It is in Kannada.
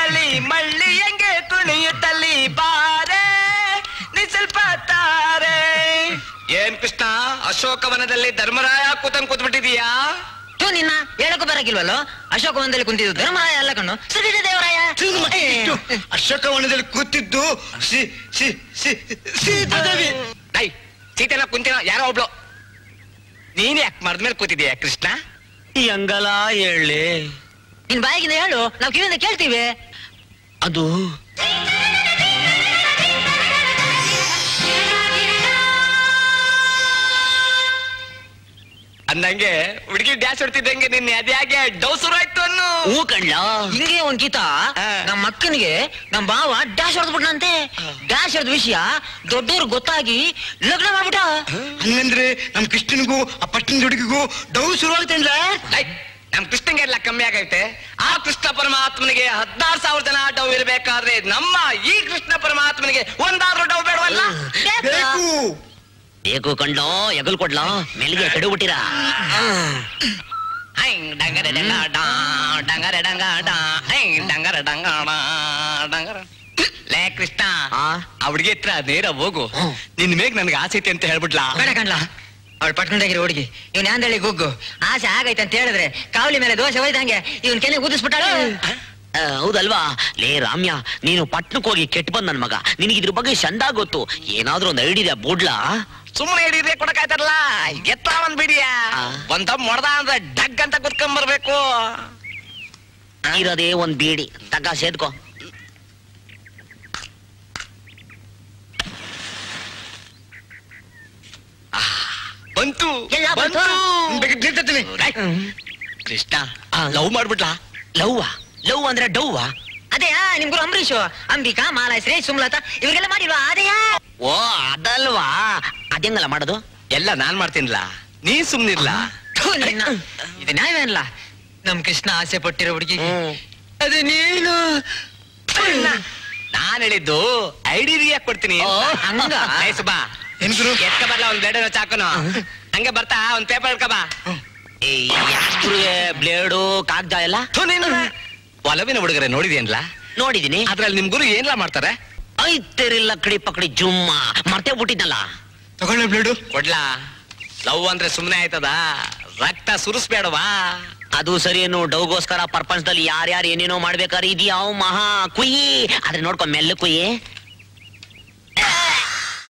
ತಳಿ ಮಳ್ಳಿ ಹೆಂಗೆ ಕುಣಿಯುತ್ತಲಿ ಬಾರೆ ನೀ ಸ್ವಲ್ಪ ತಾರೆ ಏನ್ ಕೃಷ್ಣ ಅಶೋಕವನದಲ್ಲಿ ಧರ್ಮರಾಯ ಕೂತಂಗ್ ಕೂತ್ಬಿಟ್ಟಿದೀಯಾ ತೂ ನಿನ್ನ ಹೇಳಕ್ಕೂ ಬರಕಿಲ್ವಲ್ಲೋ ಅಶೋಕ ಒಂದಲ್ಲಿ ಕುಂತಿದ್ದು ಧರ್ಮರಾಯ ಅಲ್ಲ ಕಣ್ಣು ಸರಿದೆ ದೇವರಾಯ ಅಶೋಕವನದಲ್ಲಿ ಕೂತಿದ್ದು ಸಿ ಸಿ ಸಿ ಸೀತಾದೇವಿ ಐ ಸೀತೆನ ಕುಂತಿನ ಯಾರೋ ಒಬ್ಳು ನೀನ್ ಯಾಕೆ ಮರದ ಮೇಲೆ ಕೂತಿದೀಯ ಕೃಷ್ಣ ಈ ಅಂಗಲ ಹೇಳಿ ನಿನ್ ಬಾಯಿಗಿಂದ ಹೇಳು ನಾವು ಕಿವಿಯಿಂದ ಕೇಳ್ತೀವಿ ಅದು ಅಂದಂಗೆ ಹುಡುಗಿ ಡ್ಯಾನ್ಸ್ ಹೊಡ್ತಿದ್ದಂಗೆ ನಿನ್ನೆ ಅದ್ಯಾಗೆ ಡೌ ಶುರು ಆಯ್ತು ಅನ್ನು ಹೂ ಕಣ್ಲ ಹಿಂಗೆ ಒಂದ್ ಗೀತ ಆ. ನಮ್ಮ ಅಕ್ಕನಿಗೆ ನಮ್ಮ ಬಾವ ಡ್ಯಾಶ್ ಹೊಡೆದ್ಬಿಟ್ನಂತೆ ಡ್ಯಾಶ್ ಹೊಡೆದ ವಿಷಯ ದೊಡ್ಡವ್ರು ಗೊತ್ತಾಗಿ ಲಗ್ನ ಮಾಡ್ಬಿಟ್ಟ ಹಂಗಂದ್ರೆ ನಮ್ ಕೃಷ್ಣನಿಗೂ ಆ ಪಟ್ಟಣದ ಹುಡುಗಿಗೂ ಡೌ ಶುರು ಆಗ್ತೇನ್ಲ ಐ, ನಮ್ ಕೃಷ್ಣಂಗೆ ಎಲ್ಲ ಕಮ್ಮಿ ಆಗೈತೆ ಆ ಕೃಷ್ಣ ಪರಮಾತ್ಮನಿಗೆ ಹದಿನಾರು ಸಾವಿರ ಜನ ಡವ್ ಇರ್ಬೇಕಾದ್ರೆ ನಮ್ಮ ಈ ಕೃಷ್ಣ ಪರಮಾತ್ಮನಿಗೆ ಒಂದಾದ್ರೂ ಡವ್ ಬೇಡವಲ್ಲ ಬೇಕು ಬೇಕು ಕಂಡ್ಲೋ ಎಗಲ್ ಕೊಡ್ಲೋ ಮೆಲ್ಗೆ ಕೆಡುಬಿಟ್ಟಿರ ಹೈಂಗ್ ಡಂಗರ ಡಂಗ ಡಾ, ಡಂಗರ ಡಂಗ ಡಾ, ಹೈಂಗ್ ಡಂಗರ ಡಂಗ ಡಾ, ಡಂಗರ ಲೇ ಕೃಷ್ಣ ಆ? ಆ ಹುಡುಗಿ ಹತ್ರ ನೇರ ಹೋಗು ಹ್ಮ್. ನಿನ್ ಮೇಗ್ ನನ್ಗೆ ಆಸೆ ಐತೆ ಅಂತ ಹೇಳ್ಬಿಟ್ಲಾ ಬೇಡ ಕಣ್ಲ ಅವಳು ಪಟ್ಕೊಂಡಾಗಿರೋ ಹುಡುಗಿ ಇವ್ನ ಯಾಂದಳಿ ಗುಗ್ಗು ಆಸೆ ಆಗೈತೆ ಅಂತ ಹೇಳಿದ್ರೆ ಕಾವಲಿ ಮೇಲೆ ದೋಷ ಹೋಯ್ದಂಗೆ ಇವನ್ ಕೆನೆ ಊದಿಸ್ಬಿಟ್ಟಾಳ ಆ, ಹೌದಲ್ವಾ ಲೇ ರಾಮ್ಯ ನೀನು ಪಟ್ನಕ್ ಹೋಗಿ ಕೆಟ್ಟ ಬಂದ್ ನನ್ ಮಗ ನಿನಗೆ ಇದ್ರ ಬಗ್ಗೆ ಚಂದ ಗೊತ್ತು ಏನಾದ್ರೂ ಒಂದ್ ಐಡಿಯಾ ಬುಡ್ಲಾ ಸುಮ್ಮನೆ ಹಿಡಿದ್ರೆ ಕೊಡಕಾಯ್ತಾರಲ್ಲ ಎತ್ತ ಒಂದ್ ಬಿಡಿಯ ಆ. ಒಂದ ಮೊಡ್ದ ಅಂದ್ರೆ ಡಗ್ ಅಂತ ಕುತ್ಕೊಂಡ್ ಬರ್ಬೇಕು ಇರೋದೇ ಒಂದ್ ಬೀಡಿ ತಗ ಸೇದ್ಕೋ ಬಂತು ಎಲ್ಲ ಬಂತು. ಬಂತು ನಿಂತೀನಿ ಕೃಷ್ಣ ಲವ್ ಮಾಡ್ಬಿಟ್ಲಾ ಲವ್ವ ಲವ್ ಅಂದ್ರೆ ಡವ್ವ ಅದೇ ನಿಮ್ ಗುರು ಅಂಬರೀಶು ಅಂಬಿಕಾ ಮಾಲಾಶ್ರೀ ಸುಮ್ಲತಾ ಇವ್ರಿಗೆಲ್ಲ ಮಾಡಿಲ್ವಾ ಅದೇಯಾ ಓ ಅದಲ್ವಾ ಅದಂಗಲ್ಲ ಮಾಡೋದು ಎಲ್ಲ ನಾನ್ ಮಾಡ್ತೀನಿಲ್ಲ ನೀ ಸುಮ್ನಿರ್ಲ ಥು, ನಿನ್ನ. ಇದು ನ್ಯಾಯವೇನಲ್ಲ ನಮ್ ಕೃಷ್ಣ ಆಸೆ ಪಟ್ಟಿರೋ ಹುಡುಗಿ ಹ್ಮ್. ಅದು ನೀನು ನಾನ್ ಹೇಳಿದ್ದು ಐಡಿರಿಯಾಗಿ ಕೊಡ್ತೀನಿ ಓ, ಹಂಗ? ಏ ಸುಬ್ಬಾ ಏನ್ ಗುರು ಎತ್ಕ ಬರ್ಲ ಒಂದ್ ಬ್ಲೇಡ್ ಚಾಕನು ಹಂಗೆ ಬರ್ತಾ ಒಂದ್ ಪೇಪರ್ ಹಿಡ್ಕ ಬಾ ಯಾಕ್ರಿಗೆ ಬ್ಲೇಡು ಕಾಗ್ದ ಎಲ್ಲ ಥು, ನೀನು ಒಲವಿನ ಹುಡುಗರೆ ನೋಡಿದ್ಯೇನ್ಲ ನೋಡಿದೀನಿ ಅದ್ರಲ್ಲಿ ನಿಮ್ ಗುರು ಏನ್ಲ ಮಾಡ್ತಾರೆ ಐತೆರಿಲ್ಲ ಕಡಿ ಪಕಡಿ ಜುಮ್ಮ ಮರ್ತೇ ಬಿಟ್ಟಿದ್ನಲ್ಲ ತಗೊಳ್ಳೆ ಬ್ಲೇಡು ಕೊಡ್ಲಾ ಲವ್ ಅಂದ್ರೆ ಸುಮ್ನೆ ಆಯ್ತದ ರಕ್ತ ಸುರಿಸ್ಬೇಡವಾ ಅದು ಸರಿಯೇನು ಡೌಗೋಸ್ಕರ ಪ್ರಪಂಚದಲ್ಲಿ ಯಾರ್ಯಾರು ಏನೇನೋ ಮಾಡ್ಬೇಕಾದ್ರೆ ಇದ್ಯಾವ ಮಹಾ ಕುಯ್ಯಿ ಆದ್ರೆ ನೋಡ್ಕೊ ಮೆಲ್ಲ ಕುಯ್ಯಿ